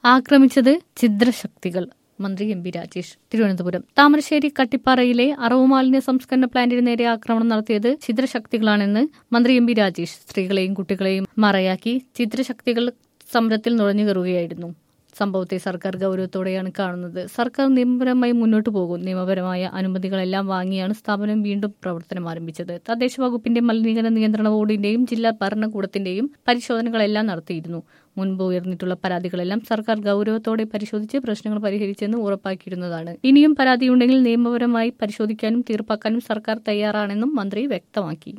ആക്രമിച്ചത് ഛിദ്രശക്തികൾ മന്ത്രി എം പി രാജേഷ് തിരുവനന്തപുരം താമരശ്ശേരി കട്ടിപ്പാറയിലെ അറവുമാലിന്യ സംസ്കരണ പ്ലാന്റിന് നേരെ ആക്രമണം നടത്തിയത് ഛിദ്രശക്തികളാണെന്ന് മന്ത്രി എം പി രാജേഷ് സ്ത്രീകളെയും കുട്ടികളെയും മറയാക്കി ഛിദ്രശക്തികൾ സമരത്തിൽ നുഴഞ്ഞു കയറുകയായിരുന്നു സംഭവത്തെ സർക്കാർ ഗൗരവത്തോടെയാണ് കാണുന്നത് സർക്കാർ നിയമപരമായി മുന്നോട്ടു പോകും നിയമപരമായ അനുമതികളെല്ലാം വാങ്ങിയാണ് സ്ഥാപനം വീണ്ടും പ്രവർത്തനം ആരംഭിച്ചത് തദ്ദേശ വകുപ്പിന്റെ മലിനീകരണ നിയന്ത്രണ ബോർഡിന്റെയും ജില്ലാ ഭരണകൂടത്തിന്റെയും പരിശോധനകളെല്ലാം നടത്തിയിരുന്നു മുൻപ് ഉയർന്നിട്ടുള്ള പരാതികളെല്ലാം സർക്കാർ ഗൗരവത്തോടെ പരിശോധിച്ച് പ്രശ്നങ്ങൾ പരിഹരിച്ചെന്ന് ഉറപ്പാക്കിയിരുന്നതാണ് ഇനിയും പരാതിയുണ്ടെങ്കിൽ നിയമപരമായി പരിശോധിക്കാനും തീർപ്പാക്കാനും സർക്കാർ തയ്യാറാണെന്നും മന്ത്രി വ്യക്തമാക്കി